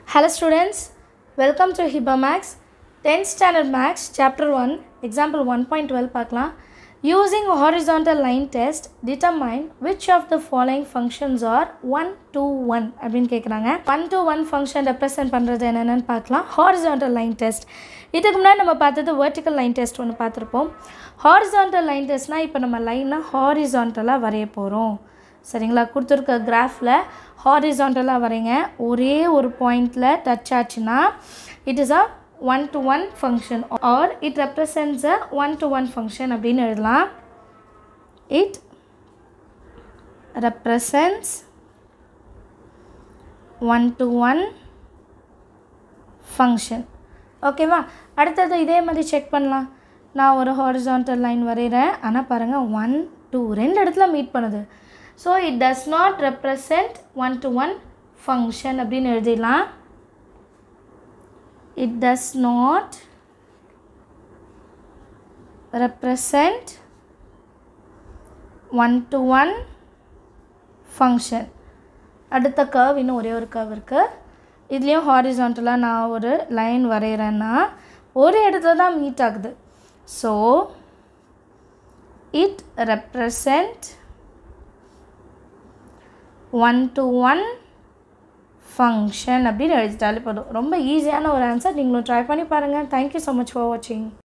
Hello students, welcome to HIBA Max 10th standard Max chapter 1 example 1.12 பார்க்கலாம் using horizontal line test determine which of the following functions are 1 to 1 அப்படின்னு கேட்குறாங்க 1 to 1 function represent பண்ணுறது என்னென்னு பார்க்கலாம் horizontal line test இதுக்கு முன்னாடி நம்ம பார்த்தது vertical line test ஒன்று பார்த்துருப்போம் horizontal line testனால் இப்போ நம்ம லைனை ஹாரிசான்டலாக வரைய போகிறோம் சரிங்களா கொடுத்துருக்க கிராஃபில் ஹாரிசான்டலாக வரைங்க ஒரே ஒரு பாயிண்டில் டச் ஆச்சுன்னா it is a one to one function or it represents a one to one function அப்படின்னு எழுதலாம் it represents one to one function ஓகேவா அடுத்தது இதே மாதிரி செக் பண்ணலாம் நான் ஒரு ஹாரிசான்டல் லைன் வரைகிறேன் ஆனால் பாருங்கள் ஒன் டூ ரெண்டு இடத்துல மீட் பண்ணுது so it does not represent one to one function அப்படின்னு எழுதிடலாம் it does not represent one to one function அடுத்த கர்வ் இன்னும் ஒரே ஒரு கர்வ் இருக்குது இதுலேயும் ஹாரிசான்டலாக நான் ஒரு லைன் வரைகிறேன்னா ஒரு இடத்துல தான் மீட் ஆகுது so it represent one to one function அப்படின்னு எழுதிட்டாலே போதும் ரொம்ப ஈஸியான ஒரு ஆன்சர் நீங்களும் ட்ரை பண்ணி பாருங்கள் தேங்க்யூ ஸோ மச் ஃபார் வாட்சிங்